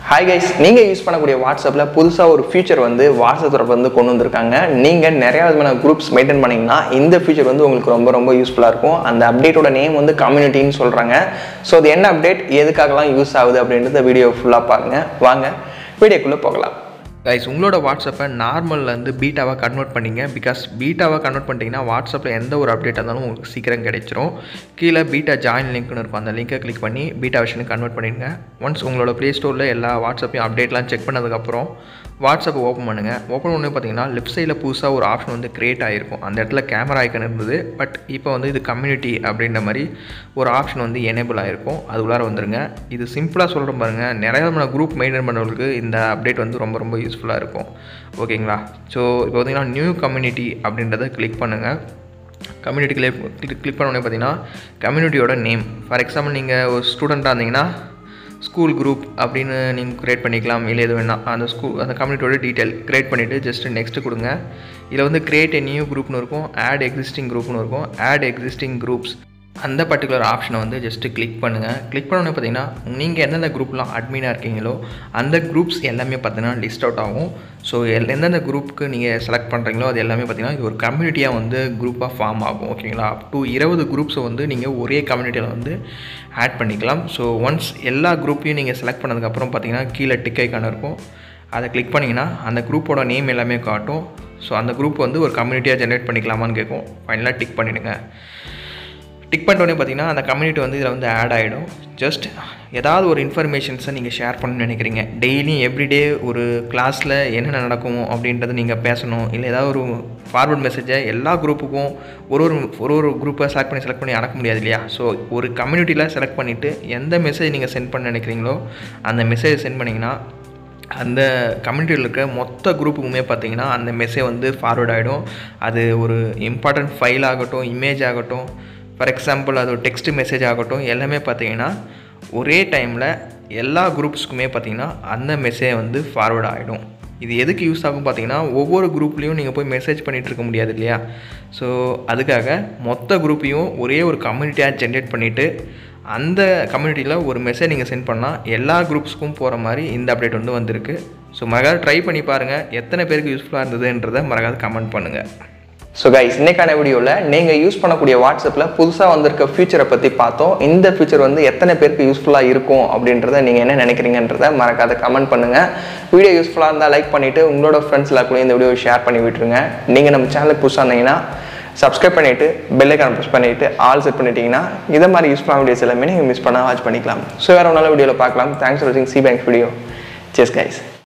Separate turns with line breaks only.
hi guys நீங்கள் use பண்ணக்கூடிய வாட்ஸ்அப்பில் புதுசாக ஒரு ஃபீச்சர் வந்து வாட்ஸ்அப் தரப்பு வந்து கொண்டு வந்திருக்காங்க நீங்கள் நிறைய விதமான குரூப்ஸ் மெயின்டைன் பண்ணிங்கன்னா இந்த ஃபீச்சர் வந்து உங்களுக்கு ரொம்ப ரொம்ப யூஸ்ஃபுல்லாக இருக்கும் அந்த அப்டேட்டோட நேம் வந்து கம்யூனிட்டின்னு சொல்கிறாங்க ஸோ அது என்ன அப்டேட் எதுக்காகலாம் யூஸ் ஆகுது அப்படின்றத வீடியோ ஃபுல்லாக பாருங்கள் வாங்க வீடியோக்குள்ளே போகலாம்
கைஸ் உங்களோட வாட்ஸ்அப்பை நார்மல்லேருந்து பீட்டாவாக கன்வெர்ட் பண்ணிங்க பிகாஸ் பீட்டாவாக கன்வெர்ட் பண்ணிட்டீங்கன்னா வாட்ஸ்அப்பில் எந்த ஒரு அப்டேட் இருந்தாலும் உங்களுக்கு சீக்கிரம் கிடைச்சிரும் கீழே பீட்டா ஜாயின் லிங்க்னு இருக்கும் அந்த லிங்கை கிளிக் பண்ணி பீட்டா வெர்ஷனுக்கு கன்வெர்ட் பண்ணிடுங்க ஒன்ஸ் உங்களோட ப்ளே ஸ்டோரில் எல்லா வாட்ஸ்அப்பையும் அப்டேட்லாம் செக் பண்ணதுக்கப்புறம் வாட்ஸ்அப்பை ஓப்பன் பண்ணுங்கள் ஓப்பன் பண்ணி பார்த்தீங்கன்னா லெஃப்ட் சைடில் புதுசாக ஒரு ஆப்ஷன் வந்து க்ரியேட் ஆகிருக்கும் அந்த இடத்துல கேமரா ஐக்கன் இருந்தது பட் இப்போ வந்து இது கம்யூனிட்டி அப்படின்ற மாதிரி ஒரு ஆப்ஷன் வந்து எனேபிள் ஆகிருக்கும் அது உள்ளார வந்துருங்க இது சிம்பிளாக சொல்கிறோம் பாருங்கள் நிறைய விதமான குரூப் மெயின்டைன் பண்ணுறவங்களுக்கு இந்த அப்டேட் வந்து ரொம்ப ரொம்ப யூஸ்ஃபுல்லாக இருக்கும் ஓகேங்களா ஸோ இப்போ பார்த்தீங்கன்னா நியூ கம்யூனிட்டி அப்படின்றத கிளிக் பண்ணுங்கள் கம்யூனிட்டி கிளிக் கிளிக் பண்ண உடனே பார்த்தீங்கன்னா கம்யூனிட்டியோட நேம் ஃபார் எக்ஸாம்பிள் நீங்கள் ஒரு ஸ்டூடெண்ட்டாக இருந்தீங்கன்னா ஸ்கூல் குரூப் அப்படின்னு நீங்கள் க்ரியேட் பண்ணிக்கலாம் இல்லை எது வேணால் அந்த ஸ்கூல் அந்த கம்யூனிட்டியோட டீட்டெயில் க்ரியேட் பண்ணிவிட்டு ஜஸ்ட் நெக்ஸ்ட்டு கொடுங்க இதில் வந்து க்ரியேட் எ நியூ குரூப்னு இருக்கும் ஆட் எக்ஸிஸ்டிங் குரூப்னு இருக்கும் ஆட் எக்ஸிஸ்டிங் குரூப்ஸ் அந்த பர்டிகுலர் ஆப்ஷனை வந்து ஜஸ்ட்டு கிளிக் பண்ணுங்கள் கிளிக் பண்ணோன்னே பார்த்தீங்கன்னா நீங்கள் எந்தெந்த குரூப்லாம் அட்மினாக இருக்கீங்களோ அந்த குரூப்ஸ் எல்லாமே பார்த்தீங்கன்னா லிஸ்ட் அவுட் ஆகும் ஸோ எல் எந்தெந்த குரூப்புக்கு நீங்கள் செலக்ட் பண்ணுறீங்களோ அது எல்லாமே பார்த்தீங்கன்னா இது ஒரு கம்யூனிட்டியாக வந்து குரூப்பாக ஃபார்ம் ஆகும் ஓகேங்களா அப் டு இருபது குரூப்ஸை வந்து நீங்கள் ஒரே கம்யூனிட்டியில் வந்து ஆட் பண்ணிக்கலாம் ஸோ ஒன்ஸ் எல்லா குரூப்பையும் நீங்கள் செலக்ட் பண்ணதுக்கப்புறம் பார்த்தீங்கன்னா கீழே டிக் ஐக்கான இருக்கும் அதை கிளிக் பண்ணிங்கன்னா அந்த குரூப்போட நேம் எல்லாமே காட்டும் ஸோ அந்த குரூப் வந்து ஒரு கம்யூனிட்டியாக ஜென்ரேட் பண்ணிக்கலாமான்னு கேட்கும் ஃபைனலாக டிக் பண்ணிவிடுங்க டிக் பண்ணிட்டோடனே பார்த்தீங்கன்னா அந்த கம்யூனிட்டி வந்து இதில் வந்து ஆட் ஆகிடும் ஜஸ்ட் ஏதாவது ஒரு இன்ஃபர்மேஷன்ஸை நீங்கள் ஷேர் பண்ணணும்னு நினைக்கிறீங்க டெய்லியும் எவ்ரிடே ஒரு கிளாஸில் என்னென்ன நடக்கும் அப்படின்றத நீங்கள் பேசணும் இல்லை ஏதாவது ஒரு ஃபார்வர்ட் மெசேஜை எல்லா குரூப்புக்கும் ஒரு ஒரு ஒரு ஒரு குரூப்பை செலக்ட் பண்ணி செலக்ட் பண்ணி அடக்க முடியாது இல்லையா ஸோ ஒரு கம்யூனிட்டியில் செலக்ட் பண்ணிவிட்டு எந்த மெசேஜ் நீங்கள் சென்ட் பண்ண நினைக்கிறீங்களோ அந்த மெசேஜ் சென்ட் பண்ணிங்கன்னா அந்த கம்யூனிட்டியில் இருக்க மொத்த குரூப்புக்குமே பார்த்தீங்கன்னா அந்த மெசேஜ் வந்து ஃபார்வர்ட் ஆகிடும் அது ஒரு இம்பார்ட்டண்ட் ஃபைல் ஆகட்டும் இமேஜ் ஆகட்டும் ஃபார் எக்ஸாம்பிள் அது ஒரு டெக்ஸ்ட் மெசேஜ் ஆகட்டும் எல்லாமே பார்த்தீங்கன்னா ஒரே டைமில் எல்லா குரூப்ஸ்க்குமே பார்த்தீங்கன்னா அந்த மெசேஜ் வந்து ஃபார்வர்ட் ஆகிடும் இது எதுக்கு யூஸ் ஆகும் பார்த்தீங்கன்னா ஒவ்வொரு குரூப்லேயும் நீங்கள் போய் மெசேஜ் பண்ணிகிட்டு இருக்க முடியாது இல்லையா ஸோ அதுக்காக மொத்த குரூப்பையும் ஒரே ஒரு கம்யூனிட்டியாக ஜென்ரேட் பண்ணிவிட்டு அந்த கம்யூனிட்டியில் ஒரு மெசேஜ் நீங்கள் சென்ட் பண்ணால் எல்லா குரூப்ஸ்க்கும் போகிற மாதிரி இந்த அப்டேட் வந்து வந்திருக்கு ஸோ மறக்காத ட்ரை பண்ணி பாருங்கள் எத்தனை பேருக்கு யூஸ்ஃபுல்லாக இருந்ததுன்றதை மறக்காத கமெண்ட் பண்ணுங்கள்
ஸோ கைஸ் இன்னைக்கான வீடியோவில் நீங்கள் யூஸ் பண்ணக்கூடிய வாட்ஸ்அப்பில் புதுசாக வந்திருக்க ஃபியூச்சரை பற்றி பார்த்தோம் இந்த ஃபியூச்சர் வந்து எத்தனை பேருக்கு யூஸ்ஃபுல்லாக இருக்கும் அப்படின்றத நீங்கள் என்ன நினைக்கிறீங்கன்றத மறக்காத கமெண்ட் பண்ணுங்கள் வீடியோ யூஸ்ஃபுல்லாக இருந்தால் லைக் பண்ணிவிட்டு உங்களோட ஃப்ரெண்ட்ஸ் எல்லாருக்குள்ளேயும் இந்த வீடியோ ஷேர் பண்ணி விட்டுருங்க நீங்கள் நம்ம சேனலுக்கு புதுசாக இருந்தீங்கன்னா சப்ஸ்கிரைப் பண்ணிவிட்டு பெல்லைக்கான ப்ரெஸ் பண்ணிவிட்டு ஆல் செட் பண்ணிட்டீங்கன்னா இதை மாதிரி யூஸ்ஃபுல்லான வீடியோஸ் எல்லாமே நீங்கள் மிஸ் பண்ணால் வாட்ச் பண்ணிக்கலாம் ஸோ வேறு ஒரு நல்ல வீடியோவில் பார்க்கலாம் தேங்க்ஸ் ஃபார் வாட்சிங் சி பேங்க் வீடியோ செஸ் கைஸ்